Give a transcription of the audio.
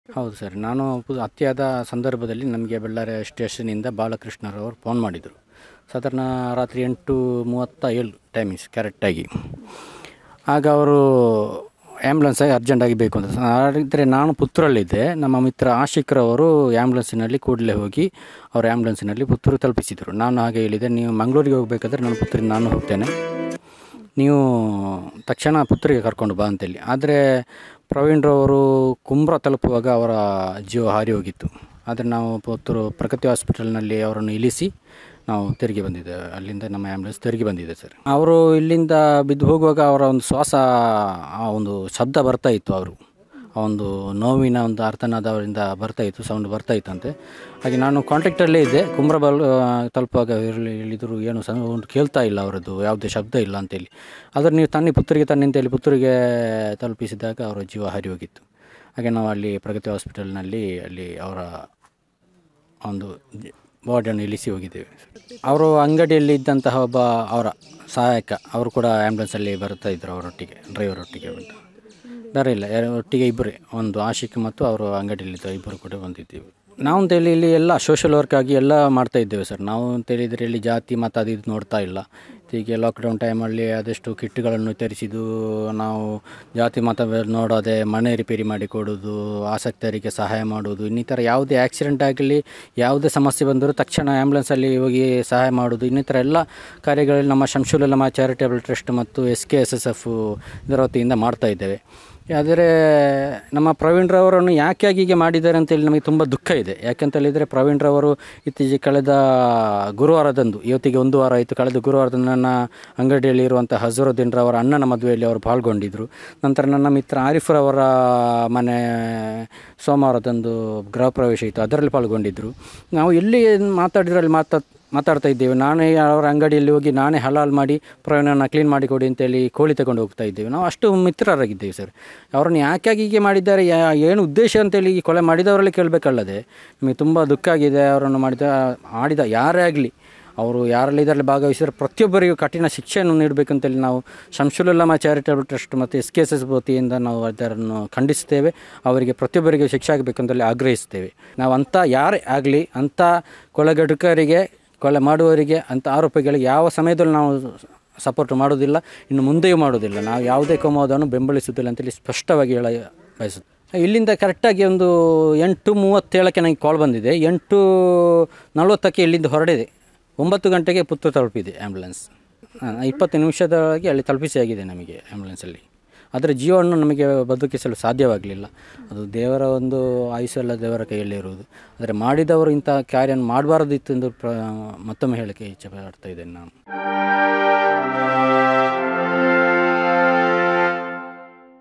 ಹೌದು ಸರ್ ನಾನು ಪು- ಅತಿಯಾದ ಸಂದರ್ಭದಲ್ಲಿ ನಮಗೆ ಬಳ್ಳಾರಿ ಸ್ಟೇಷನಿಂದ ಬಾಲಕೃಷ್ಣರವರು ಫೋನ್ ಮಾಡಿದರು ಸಾಧಾರಣ ರಾತ್ರಿ ಎಂಟು ಮೂವತ್ತ ಏಳು ಟೈಮಿಂಗ್ಸ್ ಕರೆಕ್ಟಾಗಿ ಆಗ ಅವರು ಆ್ಯಂಬುಲೆನ್ಸಾಗಿ ಅರ್ಜೆಂಟಾಗಿ ಬೇಕು ಅಂತ ಹಾಗಿದ್ದರೆ ನಾನು ಪುತ್ತೂರಲ್ಲಿದ್ದೆ ನಮ್ಮ ಮಿತ್ರ ಆಶಿಕ್ರವರು ಆ್ಯಂಬುಲೆನ್ಸಿನಲ್ಲಿ ಕೂಡಲೇ ಹೋಗಿ ಅವರು ಆ್ಯಂಬುಲೆನ್ಸಿನಲ್ಲಿ ಪುತ್ತೂರು ತಲುಪಿಸಿದರು ನಾನು ಹಾಗೆ ಹೇಳಿದೆ ನೀವು ಮಂಗಳೂರಿಗೆ ಹೋಗಬೇಕಾದ್ರೆ ನಾನು ಪುತ್ತೂರಿಂದ ನಾನು ಹೋಗ್ತೇನೆ ನೀವು ತಕ್ಷಣ ಪುತ್ತೂರಿಗೆ ಕರ್ಕೊಂಡು ಬಾ ಅಂತೇಳಿ ಆದರೆ ಪ್ರವೀಣ್ರವರು ಕುಂಬ್ರ ತಲುಪುವಾಗ ಅವರ ಜೀವ ಹಾರಿ ಹೋಗಿತ್ತು ಆದರೆ ನಾವು ಪುತ್ತೂರು ಪ್ರಗತಿ ಹಾಸ್ಪಿಟಲ್ನಲ್ಲಿ ಅವರನ್ನು ಇಳಿಸಿ ನಾವು ತಿರುಗಿ ಬಂದಿದ್ದೇವೆ ಅಲ್ಲಿಂದ ನಮ್ಮ ಆ್ಯಂಬುಲೆನ್ಸ್ ತಿರುಗಿ ಬಂದಿದೆ ಸರ್ ಅವರು ಇಲ್ಲಿಂದ ಬಿದ್ದು ಹೋಗುವಾಗ ಅವರ ಒಂದು ಶ್ವಾಸ ಆ ಒಂದು ಶಬ್ದ ಬರ್ತಾ ಇತ್ತು ಅವರು ಆ ಒಂದು ನೋವಿನ ಒಂದು ಅರ್ಥನಾದವರಿಂದ ಬರ್ತಾ ಇತ್ತು ಸೌಂಡ್ ಬರ್ತಾ ಇತ್ತಂತೆ ಹಾಗೆ ನಾನು ಕಾಂಟ್ಯಾಕ್ಟಲ್ಲೇ ಇದ್ದೆ ಕುಮ್ರಬಲ್ ತಲುಪುವಾಗ ಇರಲಿ ಹೇಳಿದರು ಏನು ಸೌಂಡ್ ಕೇಳ್ತಾ ಇಲ್ಲ ಅವರದ್ದು ಯಾವುದೇ ಶಬ್ದ ಇಲ್ಲ ಅಂತೇಳಿ ಆದರೆ ನೀವು ತನ್ನಿ ಪುತ್ತೂರಿಗೆ ತನ್ನಿ ಅಂತೇಳಿ ಪುತ್ತೂರಿಗೆ ತಲುಪಿಸಿದಾಗ ಅವರ ಜೀವ ಹಾರಿ ಹೋಗಿತ್ತು ಹಾಗೆ ನಾವು ಅಲ್ಲಿ ಪ್ರಗತಿ ಹಾಸ್ಪಿಟಲ್ನಲ್ಲಿ ಅಲ್ಲಿ ಅವರ ಒಂದು ಬಾಡಿಯನ್ನು ಇಳಿಸಿ ಹೋಗಿದ್ದೇವೆ ಅವರು ಅಂಗಡಿಯಲ್ಲಿ ಇದ್ದಂತಹ ಒಬ್ಬ ಅವರ ಸಹಾಯಕ ಅವರು ಕೂಡ ಆ್ಯಂಬುಲೆನ್ಸಲ್ಲಿ ಬರ್ತಾ ಇದ್ದರು ಅವರೊಟ್ಟಿಗೆ ಡ್ರೈವರ್ ಒಟ್ಟಿಗೆ ಬಂದು ಬೇರೆ ಇಲ್ಲ ಯಾರು- ಒಟ್ಟಿಗೆ ಇಬ್ಬರೇ ಒಂದು ಆಶಿಕ್ ಮತ್ತು ಅವರು ಅಂಗಡಿಯಲ್ಲಿದ್ದ ಇಬ್ಬರು ಕೂಡ ಬಂದಿದ್ದೀವಿ ನಾವು ಅಂತೇಳಿ ಇಲ್ಲಿ ಎಲ್ಲ ಸೋಷಲ್ ವರ್ಕ್ ಆಗಿ ಎಲ್ಲ ಮಾಡ್ತಾ ಇದ್ದೇವೆ ಸರ್ ನಾವು ಅಂತೇಳಿದರೆ ಇಲ್ಲಿ ಜಾತಿ ಮತ್ತು ಅದು ಇದು ನೋಡ್ತಾ ಇಲ್ಲ ಹೀಗೆ ಲಾಕ್ಡೌನ್ ಟೈಮಲ್ಲಿ ಆದಷ್ಟು ಕಿಟ್ಗಳನ್ನು ತರಿಸಿದ್ದು ನಾವು ಜಾತಿ ಮತ ನೋಡೋದೆ ಮನೆ ರಿಪೇರಿ ಮಾಡಿ ಕೊಡೋದು ಆಸಕ್ತರಿಗೆ ಸಹಾಯ ಮಾಡೋದು ಇನ್ನಿತರ ಯಾವುದೇ ಆಕ್ಸಿಡೆಂಟ್ ಆಗಲಿ ಯಾವುದೇ ಸಮಸ್ಯೆ ಬಂದರೂ ತಕ್ಷಣ ಆ್ಯಂಬುಲೆನ್ಸಲ್ಲಿ ಹೋಗಿ ಸಹಾಯ ಮಾಡೋದು ಇನ್ನಿತರ ಎಲ್ಲ ಕಾರ್ಯಗಳಲ್ಲಿ ನಮ್ಮ ಶಂಶುಲಮ್ಮ ಚಾರಿಟೇಬಲ್ ಟ್ರಸ್ಟ್ ಮತ್ತು S K S S F ಇದರ ವತಿಯಿಂದ ಮಾಡ್ತಾ ಇದ್ದೇವೆ ಆದರೆ ನಮ್ಮ ಪ್ರವೀಣ್ರವರನ್ನು ಯಾಕೆ ಹೀಗೆ ಮಾಡಿದ್ದಾರೆ ಅಂತೇಳಿ ನಮಗೆ ತುಂಬ ದುಃಖ ಇದೆ ಯಾಕೆಂತ ಹೇಳಿದರೆ ಪ್ರವೀಣ್ರವರು ಇತ್ತೀಚೆಗೆ ಕಳೆದ ಗುರುವಾರದಂದು ಇವತ್ತಿಗೆ ಒಂದು ವಾರ ಆಯಿತು ಕಳೆದ ಗುರುವಾರದಂದು ನನ್ನ ಅಂಗಡಿಯಲ್ಲಿ ಇರುವಂಥ ಹಜರುದ್ದೀನ್ ರವರ ಅಣ್ಣನ ಮದುವೆಯಲ್ಲಿ ಅವರು ಪಾಲ್ಗೊಂಡಿದ್ದರು ನಂತರ ನನ್ನ ಮಿತ್ರ ಆರಿಫ್ರವರ ಮನೆ ಸೋಮವಾರದಂದು ಗೃಹ ಪ್ರವೇಶ ಇತ್ತು ಅದರಲ್ಲಿ ಪಾಲ್ಗೊಂಡಿದ್ದರು ನಾವು ಎಲ್ಲಿ ಮಾತಾಡಿದ್ರಲ್ಲಿ ಮಾತಾ ಮಾತಾಡ್ತಾ ಇದ್ದೇವೆ ನಾನೇ ಅವರ ಅಂಗಡಿಯಲ್ಲಿ ಹೋಗಿ ನಾನೇ ಹಲಾಲ್ ಮಾಡಿ ಪ್ರಯಾಣನ ಕ್ಲೀನ್ ಮಾಡಿ ಕೊಡಿ ಅಂತೇಳಿ ಕೋಳಿ ತಗೊಂಡು ಹೋಗ್ತಾ ಇದ್ದೇವೆ ನಾವು ಅಷ್ಟು ಮಿತ್ರರಾಗಿದ್ದೇವೆ ಸರ್ ಅವರನ್ನು ಯಾಕೆ ಹೀಗೆ ಮಾಡಿದ್ದಾರೆ ಯಾ ಏನು ಉದ್ದೇಶ ಅಂತೇಳಿ ಈ ಕೊಲೆ ಮಾಡಿದವರಲ್ಲಿ ಕೇಳಬೇಕಲ್ಲದೆ ನಮಗೆ ತುಂಬ ದುಃಖ ಆಗಿದೆ ಅವರನ್ನು ಮಾಡಿದ ಮಾಡಿದ ಯಾರೇ ಆಗಲಿ ಅವರು ಯಾರಲ್ಲಿ ಇದರಲ್ಲಿ ಭಾಗವಹಿಸಿದರೆ ಪ್ರತಿಯೊಬ್ಬರಿಗೂ ಕಠಿಣ ಶಿಕ್ಷೆಯನ್ನು ನೀಡಬೇಕಂತೇಳಿ ನಾವು ಶಂಶುಲುಲ್ಲಮ ಚಾರಿಟಬಲ್ ಟ್ರಸ್ಟ್ ಮತ್ತು ಎಸ್ ಕೆ ಎಸ್ ಎಸ್ ವತಿಯಿಂದ ನಾವು ಅದನ್ನು ಖಂಡಿಸ್ತೇವೆ ಅವರಿಗೆ ಪ್ರತಿಯೊಬ್ಬರಿಗೆ ಶಿಕ್ಷೆ ಆಗಬೇಕಂತೇಳಿ ಆಗ್ರಹಿಸ್ತೇವೆ ನಾವು ಅಂಥ ಯಾರೇ ಆಗಲಿ ಅಂಥ ಕೊಲೆಗಡುಕರಿಗೆ ಕೊಲೆ ಮಾಡುವವರಿಗೆ ಅಂಥ ಆರೋಪಿಗಳಿಗೆ ಯಾವ ಸಮಯದಲ್ಲೂ ನಾವು ಸಪೋರ್ಟ್ ಮಾಡೋದಿಲ್ಲ ಇನ್ನು ಮುಂದೆಯೂ ಮಾಡೋದಿಲ್ಲ ನಾವು ಯಾವುದೇ ಕೋಮೋದನ್ನು ಬೆಂಬಲಿಸುವುದಿಲ್ಲ ಅಂತೇಳಿ ಸ್ಪಷ್ಟವಾಗಿ ಹೇಳ ಬಯಸುತ್ತೆ ಇಲ್ಲಿಂದ ಕರೆಕ್ಟಾಗಿ ಒಂದು ಎಂಟು ಮೂವತ್ತೇಳಕ್ಕೆ ನನಗೆ ಕಾಲ್ ಬಂದಿದೆ ಎಂಟು ನಲವತ್ತಕ್ಕೆ ಇಲ್ಲಿಂದ ಹೊರಡಿದೆ ಒಂಬತ್ತು ಗಂಟೆಗೆ ಪುತ್ತೂರು ತಲುಪಿದೆ ಆ್ಯಂಬುಲೆನ್ಸ್ ಇಪ್ಪತ್ತು ನಿಮಿಷದೊಳಗೆ ಅಲ್ಲಿ ತಲುಪಿಸಿ ಆಗಿದೆ ನಮಗೆ ಆ್ಯಂಬುಲೆನ್ಸಲ್ಲಿ ಆದರೆ ಜೀವವನ್ನು ನಮಗೆ ಬದುಕಿಸಲು ಸಾಧ್ಯವಾಗಲಿಲ್ಲ ಅದು ದೇವರ ಒಂದು ಆಯುಷೆಲ್ಲ ದೇವರ ಕೈಯಲ್ಲಿ ಇರುವುದು ಆದರೆ ಮಾಡಿದವರು ಇಂಥ ಕಾರ್ಯವನ್ನು ಮಾಡಬಾರದಿತ್ತು ಎಂದು ಪ್ರ ಮತ್ತೊಮ್ಮೆ ಹೇಳಕ್ಕೆ ಇಚ್ಛೆ ಪಡ್ತಾ ಇದ್ದೇನೆ ನಾನು